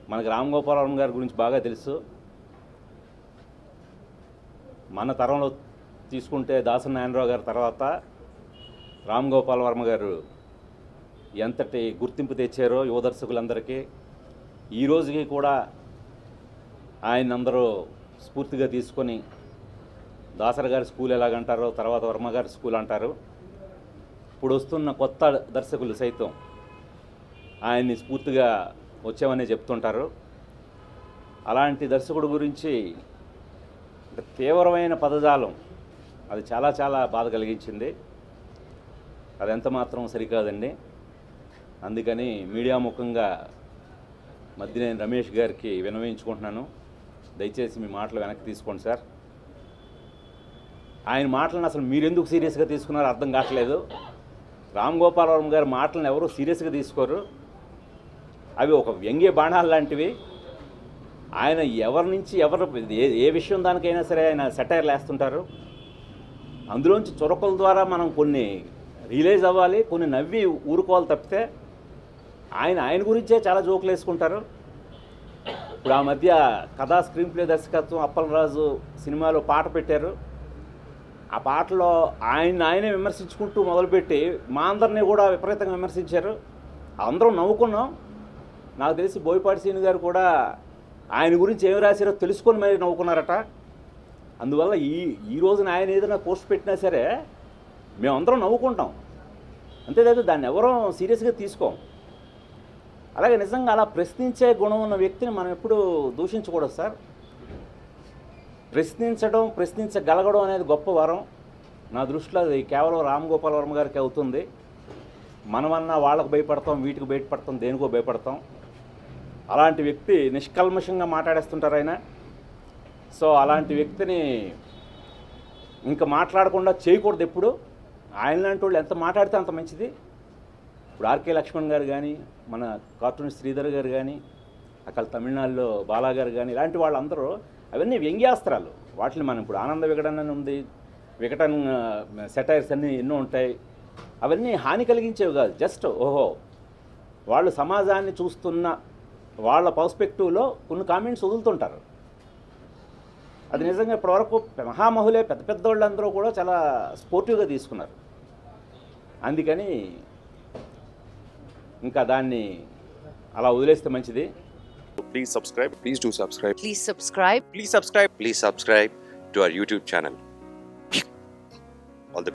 మనకి రామ్ గోపాలవరం గారి గురించి బాగా తెలుసు మన తరంలో తీసుకుంటే దాసరి నారాయణరావు గారి తర్వాత రామ్ గోపాల్ వర్మ గారు ఎంతటి గుర్తింపు తెచ్చారో యువ దర్శకులందరికీ ఈ రోజుకి కూడా ఆయన అందరూ స్ఫూర్తిగా తీసుకొని దాసరి గారి స్కూల్ ఎలాగంటారో తర్వాత వర్మ గారి స్కూల్ అంటారు ఇప్పుడు వస్తున్న కొత్త దర్శకులు సైతం ఆయన్ని స్ఫూర్తిగా వచ్చామని చెప్తుంటారు అలాంటి దర్శకుడు గురించి ఒక తీవ్రమైన పదజాలం అది చాలా చాలా బాధ కలిగించింది అది ఎంత మాత్రం సరికాదండి అందుకని మీడియా ముఖంగా మధ్యనేని రమేష్ గారికి వినవించుకుంటున్నాను దయచేసి మీ మాటలు వెనక్కి తీసుకోండి సార్ ఆయన మాటలను అసలు మీరెందుకు సీరియస్గా తీసుకున్నారో అర్థం కావట్లేదు రామ్ గోపాలవరం గారి మాటలను ఎవరు సీరియస్గా తీసుకోరు అవి ఒక వ్యంగ్య బాణాలు లాంటివి ఆయన ఎవరి నుంచి ఎవరు ఏ ఏ విషయం దానికైనా సరే ఆయన సెటైర్లు వేస్తుంటారు అందులోంచి చురకల ద్వారా మనం కొన్ని రియలైజ్ అవ్వాలి కొన్ని నవ్వి ఊరుకోవాలి తప్పితే ఆయన ఆయన గురించే చాలా జోకులు వేసుకుంటారు ఇప్పుడు ఆ మధ్య కథా స్క్రీన్ ప్లే దర్శకత్వం అప్పలరాజు సినిమాలో పాట పెట్టారు ఆ పాటలో ఆయన ఆయనే విమర్శించుకుంటూ మొదలుపెట్టి మా అందరినీ కూడా విపరీతంగా విమర్శించారు అందరం నవ్వుకున్నాం నాకు తెలిసి బోయపాటి సీని గారు కూడా ఆయన గురించి ఏం రాశారో తెలుసుకొని మరి నవ్వుకున్నారట అందువల్ల ఈ ఈ రోజున ఆయన ఏదైనా పోస్ట్ పెట్టినా సరే మేమందరం నవ్వుకుంటాం అంతేకాదు దాన్ని ఎవరూ సీరియస్గా తీసుకోం అలాగే నిజంగా అలా ప్రశ్నించే గుణం ఉన్న వ్యక్తిని మనం ఎప్పుడూ దూషించకూడదు సార్ ప్రశ్నించడం ప్రశ్నించగలగడం అనేది గొప్ప వరం నా దృష్టిలో అది కేవలం రామ్ గోపాల్ వర్మ గారికి అవుతుంది మనమన్నా వాళ్ళకు భయపడతాం వీటికి భయపడతాం దేనికో భయపడతాం అలాంటి వ్యక్తి నిష్కల్మషంగా మాట్లాడేస్తుంటారు ఆయన సో అలాంటి వ్యక్తిని ఇంకా మాట్లాడకుండా చేయకూడదు ఎప్పుడు ఆయన లాంటి వాళ్ళు ఎంత మాట్లాడితే అంత మంచిది ఇప్పుడు ఆర్కే లక్ష్మణ్ గారు కానీ మన కార్టూన్ శ్రీధర్ గారు కానీ అక్కడ తమిళనాడులో బాలా గారు కానీ ఇలాంటి వాళ్ళందరూ అవన్నీ వ్యంగ్యాస్త్రాలు వాటిని మనం ఇప్పుడు ఆనంద వికటన అని ఉంది వికటన్ సెటైర్స్ అన్నీ ఎన్నో ఉంటాయి అవన్నీ హాని కలిగించేవి కాదు జస్ట్ ఓహో వాళ్ళు సమాజాన్ని చూస్తున్న వాళ్ళ పర్స్పెక్టివ్లో కొన్ని కామెంట్స్ వదులుతుంటారు అది నిజంగా ఇప్పటివరకు మహామహులే పెద్ద పెద్ద వాళ్ళందరూ కూడా చాలా స్పోర్టివ్గా తీసుకున్నారు అందుకని ఇంకా దాన్ని అలా వదిలేస్తే మంచిది Please subscribe. Please do subscribe. Please subscribe. Please subscribe. Please subscribe to our YouTube channel.